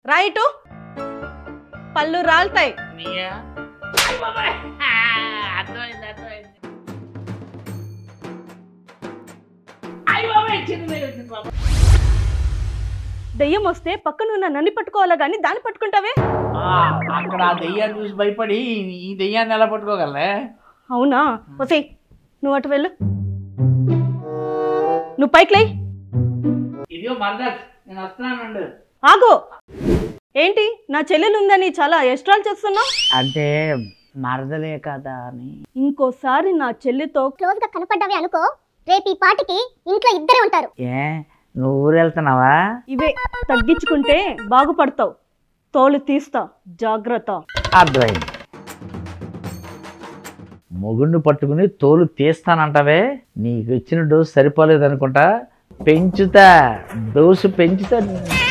Right పళ్ళు రాలుతాయి నీయా అయ్ బాబాయ్. ఆ, అర్థమైంది అర్థమైంది అయ్ బాబాయ్ చిన్నది వచ్చింది బాబాయ్ దెయ్యం వస్తే పక్కన ఉన్న నన్ను పట్టుకోవాలా గానీ దాన్ని పట్టుకుంటావే ఆ, అక్కడ ఆ దెయ్యాన్ని చూసి భయపడి ఈ దెయ్యాన్ని ఎలా పట్టుకోగలనే అవునా వసే నువ్వు అటు వెళ్ళు నువ్వు పైకి లేయ్ ఇదిగో మరదత్ నేను వస్తున్నానండు ఆగు ఏంటి నా చెల్లెలు ఉందని చాలా ఎక్స్ట్రాలు చేస్తున్నావు అంటే మరదలే కదా అని ఇంకోసారి నా చెల్లితో క్లోజ్ గా కనపడ్డావి అనుకో రేపు ఈ పాటికి ఇంట్లో ఇద్దరే ఉంటారు ఏ నువ్వు ఊరు వెళ్తున్నావా ఇవే తగ్గించుకుంటే బాగుపడతావు తోలు తీస్తా జాగ్రత్త అర్థమైంది మొగుడిని పట్టుకుని తోలు తీస్తానంటావే నీకు ఇచ్చిన డోసు సరిపోలేదు అనుకుంటా పెంచుతా డోసు పెంచుతా